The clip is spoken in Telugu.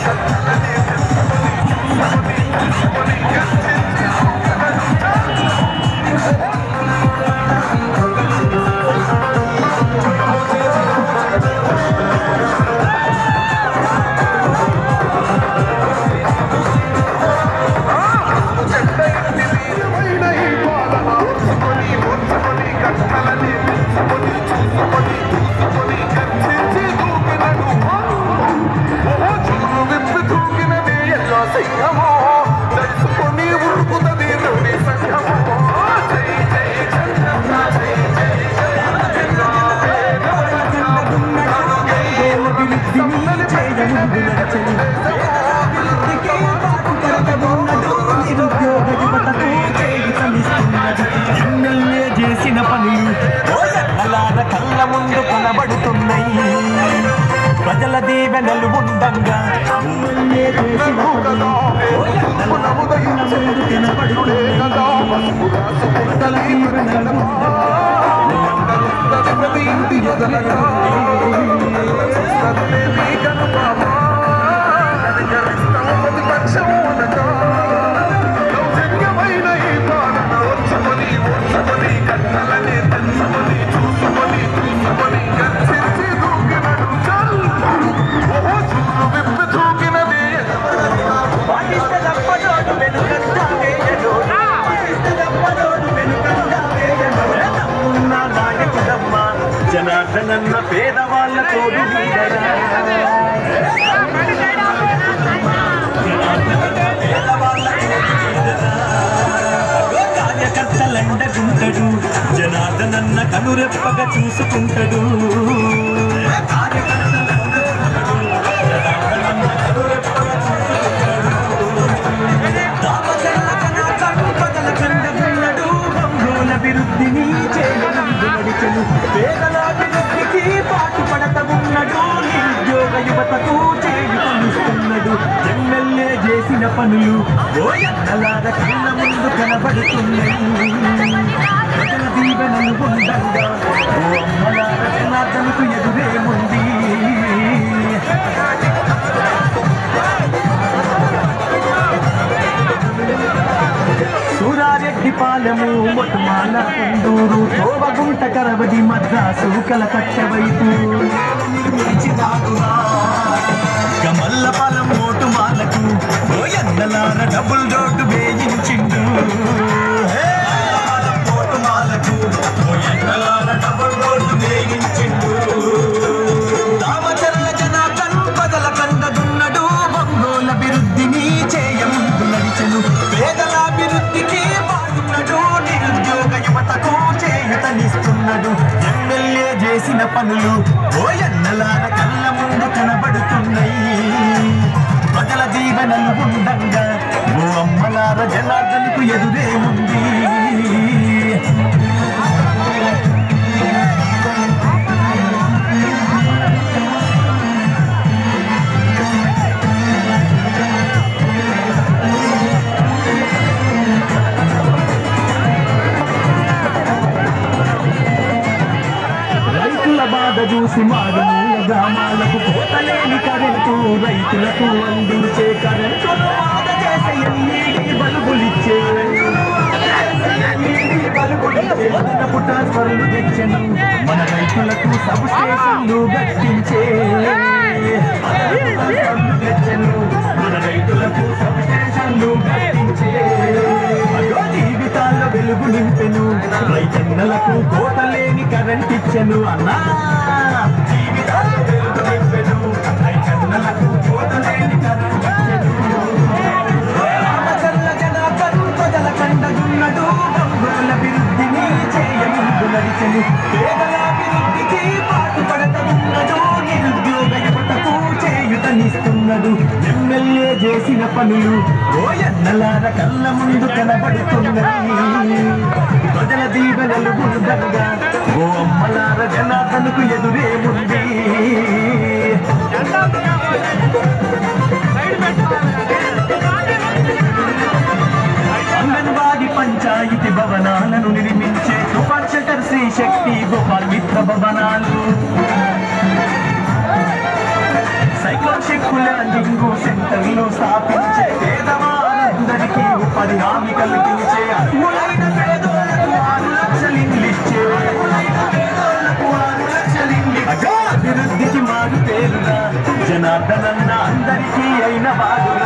ఎమ్మెల్యే చేసిన పనులు ఓయన్నలార కళ్ళ ముందు కనబడుతున్నాయి ప్రజల దీవెనలు ఉండంగా ఎమ్మెల్యే చేసిన పనులు ఓయన్నలార కళ్ళ ముందు కనబడుతున్నాయి ప్రజల దీవెనలు ఉన్న నాయకుడమ్మ జనార్దనన్న పేదవాళ్ళ తోడు నీడరా. కార్యకర్తలండగుంటడు జనార్దనన్న కనురెప్పగా చూసుకుంటాడు అభివృద్ధిని చేయనందు నడిచెను పేదల అభివృద్ధికి పాటు పడత ఉన్నడు నిరుద్యోగ యువతకు చేయుతనిస్తున్నాడు ఎమ్మెల్యే చేసిన పనులు ఓయన్నలార కళ్ళ ముందు కనబడుతున్నాయి ప్రజల దీవెనలు ఉండంగా ఓ అమ్మలార జనార్దనకు ఎదురేముంది సూరారెడ్డి పాలెము మొట్టమాల కుందూరు తోవగుంట కరవది మద్రాసు కలకట్ట వైపు గమల్ల పాలెం మోటు మాలకు ఓయన్నలార డబుల్ రోడ్డు వేయించిండు హే! మోటు మాలకు ఓయన్నలార డబుల్ రోడ్డు వేయించిండు రామచర్ల జనార్దన్ పదల కందదున్నడు ఒంగోల అభివృద్ధిని చేయముందు నడిచెను పేదల అభివృద్ధికి పాటున్నడు నిరుద్యోగ యువతకు చేయుతనిస్తున్నాడు ఎమ్మెల్యే చేసిన పనులు ఓయన్నలార కళ్ళ ముందు కనబడుతున్నాయి ప్రజల జీవనలు ఉండంగా ఓ అమ్మలార జనార్దన్కు ఎదురేముంది రైతుల బాధ చూసి మారుమూల గ్రామాలకు కోతలేని కరెంటు రైతులకు అందించే కరెంటును బాధ చేసే ఎల్ఈడి బల్బులిచ్చే LED బల్బులిచ్చే అదనపు ట్రాన్స్ఫర్లు తెచ్చను మన రైతులకు సబ్ స్టేషన్లు గట్టించే అదనపు ట్రాన్స్ఫర్లు తెచ్చెను. మన రైతులకు సబ్ స్టేషన్లు గట్టించే అదో జీవితాల్లో వెలుగు నింపెను రైతన్నలకు కోతలేని కరెంట్ ఇచ్చెను అన్నా జీవితాల్లో వెలుగు నింపెను రైతన్నలకు కోతలేని కరెంట్ ఇచ్చెను రామచల్ల జనార్దన్ ప్రజల కండగున్నడు బంధువుల అభివృద్ధిని చేయముందు నడిచెను పేదల అభివృద్ధికి పాటుపడతనున్నడు నిరుద్యోగ యువతకు చేయుతనిస్తున్నాడు ఎమ్మెల్యే చేసిన పనులు ఓయన్నలార కళ్ళ ముందు కనబడుతున్నాయి ప్రజల దీవెనలు ఉండగా ఓ అమ్మలార జనార్దనకు ఎదురేముంది అంగన్వాడి పంచాయతీ భవనాలను నిర్మించే తుఫాన్ షటర్ శ్రీ శక్తి గోపాల్ మిత్ర భవనాలు సైక్లోన్ కౌశిక్ ల్యాండింగ్ సెంటర్లు స్థాపించే పేదవారందరికీ ఉపాధి హామీ కల్పించే అర్హులైన పేదోళ్లకు ఆరు లక్షలు ఇల్లిచ్చే అర్హులైన పేదోళ్లకు ఆరు లక్షలు ఇల్లిచ్చే అభివృద్ధికి మారు పేరుగా జనార్దనన్న అందరికీ అయిన వాడు